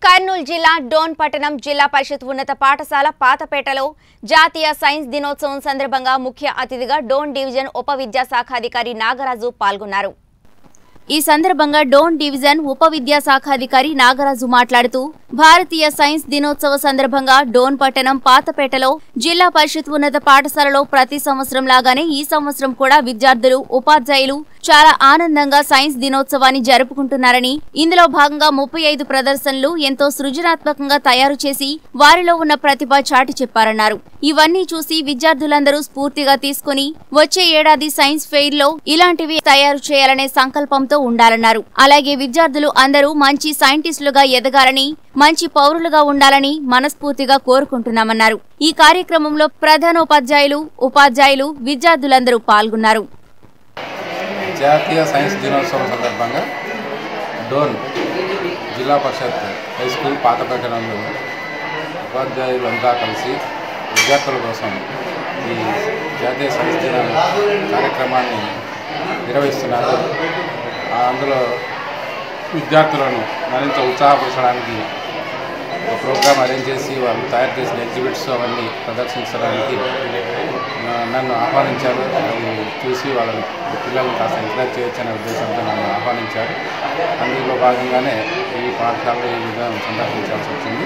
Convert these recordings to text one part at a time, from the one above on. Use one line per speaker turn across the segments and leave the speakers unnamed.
కర్నూలు జిల్లా డోన్ పట్టణం జిల్లా పరిషత్ ఉన్నత పాఠశాల పాతపేటలో జాతీయ సైన్స్ దినోత్సవం సందర్భంగా ముఖ్య అతిథిగా డోన్ డివిజన్ ఉప విద్యాశాఖాధికారి నాగరాజు పాల్గొన్నారు ఈ సందర్భంగా డోన్ డివిజన్ ఉప విద్యాశాఖాధికారి నాగరాజు మాట్లాడుతూ భారతీయ సైన్స్ దినోత్సవ సందర్భంగా డోన్ పట్టణం పాతపేటలో జిల్లా పరిషత్ ఉన్నత పాఠశాలలో ప్రతి సంవత్సరం లాగానే ఈ సంవత్సరం కూడా విద్యార్థులు ఉపాధ్యాయులు చాలా ఆనందంగా సైన్స్ దినోత్సవాన్ని జరుపుకుంటున్నారని ఇందులో భాగంగా ముప్పై ఐదు ప్రదర్శనలు ఎంతో సృజనాత్మకంగా తయారు చేసి వారిలో ఉన్న ప్రతిభ చాటి చెప్పారన్నారు ఇవన్నీ చూసి విద్యార్థులందరూ స్ఫూర్తిగా తీసుకుని వచ్చే ఏడాది సైన్స్ ఫెయిర్ లో ఇలాంటివి తయారు చేయాలనే సంకల్పంతో ఉండాలన్నారు అలాగే విద్యార్థులు అందరూ మంచి సైంటిస్టులుగా ఎదగాలని మంచి పౌరులుగా ఉండాలని మనస్ఫూర్తిగా కోరుకుంటున్నామన్నారు ఈ కార్యక్రమంలో ప్రధానోపాధ్యాయులు ఉపాధ్యాయులు విద్యార్థులందరూ పాల్గొన్నారు
జాతీయ సైన్స్ దినోత్సవం సందర్భంగా డోన్ జిల్లా పరిషత్ హై స్కూల్ పాతపేటనందు ఉపాధ్యాయులంతా కలిసి విద్యార్థుల కోసం ఈ జాతీయ సైన్స్ దిన కార్యక్రమాన్ని నిర్వహిస్తున్నారు ఆ అందులో విద్యార్థులను మరింత ఉత్సాహపరచడానికి ఒక ప్రోగ్రామ్ అరేంజ్ చేసి వాళ్ళు తయారు చేసిన ఎగ్జిబిట్స్ అవన్నీ ప్రదర్శించడానికి ఆ, నన్ను ఆహ్వానించారు అది చూసి వాళ్ళని పిల్లల్ని కాస్త ఎంకరేజ్ చేయొచ్చనే ఉద్దేశంతో నన్ను ఆహ్వానించారు అందులో భాగంగానే ఈ పాఠశాలలో ఈ విధానం సందర్శించాల్సి వచ్చింది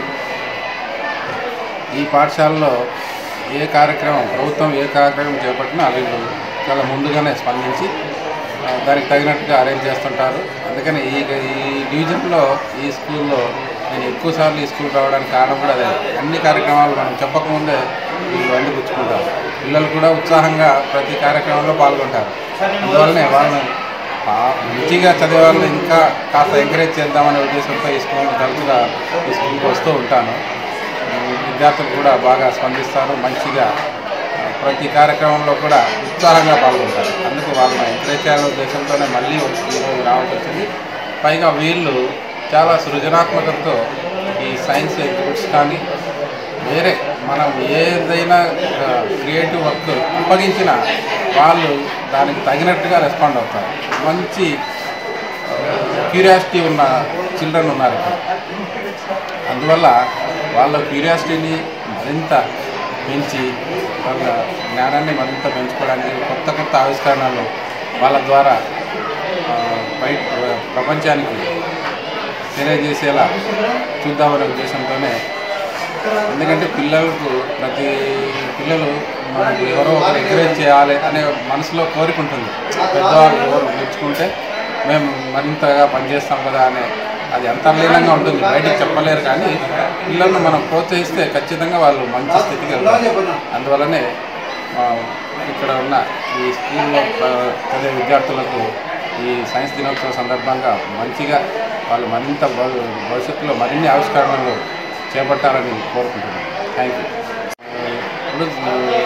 ఈ పాఠశాలలో ఏ కార్యక్రమం ప్రభుత్వం ఏ కార్యక్రమం చేపట్టినా వీళ్ళు చాలా ముందుగానే స్పందించి ఆ, దానికి తగినట్టుగా అరేంజ్ చేస్తుంటారు అందుకని ఈ ఈ డివిజన్లో ఈ స్కూల్లో నేను ఎక్కువసార్లు ఈ స్కూల్ రావడానికి కారణం కూడా అదే అన్ని కార్యక్రమాలు మనం చెప్పకముందే వీళ్ళు అందిపుచ్చుకుంటారు పిల్లలు కూడా ఉత్సాహంగా ప్రతి కార్యక్రమంలో పాల్గొంటారు అందువల్లనే వాళ్ళని ఆ, మంచిగా చదివే వాళ్ళని ఇంకా కాస్త ఎంకరేజ్ చేద్దామనే ఉద్దేశంతో ఈ స్కూల్ తరచుగా ఈ స్కూల్కి వస్తూ ఉంటాను విద్యార్థులు కూడా బాగా స్పందిస్తారు మంచిగా ఆ, ప్రతి కార్యక్రమంలో కూడా ఉత్సాహంగా పాల్గొంటారు అందుకు వాళ్ళని ఎంకరేజ్ చేయాలనే ఉద్దేశంతోనే మళ్ళీ వచ్చి ఈరోజు రావాల్సి వచ్చింది పైగా వీళ్ళు చాలా సృజనాత్మకతతో ఈ సైన్స్ ఎగ్జిబిట్స్ కానీ వేరే మనం ఏదైనా క్రియేటివ్ వర్క్ అప్పగించిన వాళ్ళు దానికి తగినట్టుగా రెస్పాండ్ అవుతారు మంచి క్యూరియాసిటీ ఉన్న చిల్డ్రన్ ఉన్నారు ఇక్కడ అందువల్ల వాళ్ళ క్యూరియాసిటీని మరింత పెంచి వాళ్ళ జ్ఞానాన్ని మరింత పెంచుకోవడానికి కొత్త కొత్త ఆవిష్కరణలు వాళ్ళ ద్వారా ఆ, బయట ప్రపంచానికి తెలియజేసేలా చూద్దామనే ఉద్దేశంతోనే ఎందుకంటే పిల్లలకు ప్రతి పిల్లలు మనకు ఎవరో ఒకరు ఎంకరేజ్ చేయాలి అనే మనసులో కోరిక ఉంటుంది పెద్దవాళ్ళు ఎవరు మెచ్చుకుంటే మేము మరింతగా పనిచేస్తాం కదా అనే అది అంతర్లీనంగా ఉంటుంది బయటికి చెప్పలేరు కానీ పిల్లలను మనం ప్రోత్సహిస్తే ఖచ్చితంగా వాళ్ళు మంచి స్థితికి వెళ్తారు అందువల్లనే ఆ, ఇక్కడ ఉన్న ఈ స్కూల్లో ఆ, చదివే విద్యార్థులకు ఈ సైన్స్ దినోత్సవం సందర్భంగా మంచిగా వాళ్ళు మరింత భవి- భవిష్యత్తులో మరిన్ని ఆవిష్కరణలు చేపట్టాలని కోరుకుంటున్నాను థ్యాంక్ యూ ఇప్పుడు ఆ,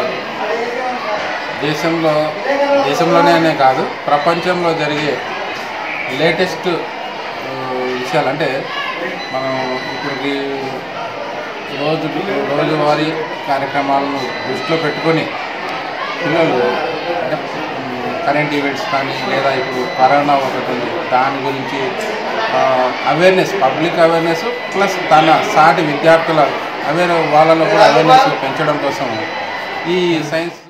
దేశంలో దేశంలోనే అనే కాదు ప్రపంచంలో జరిగే లేటెస్ట్ ఆ, విషయాలు అంటే మనం ఇప్పటికి రోజు రోజువారీ కార్యక్రమాలను దృష్టిలో పెట్టుకొని పిల్లలు అంటే కరెంట్ ఈవెంట్స్ కానీ లేదా ఇప్పుడు కరోనా ఒకటి ఉంది దాని గురించి అవేర్నెస్ పబ్లిక్ అవేర్నెస్ ప్లస్ తన సాటి విద్యార్థుల అవేర్ వాళ్ళలో కూడా అవేర్నెస్ పెంచడం కోసం ఈ సైన్స్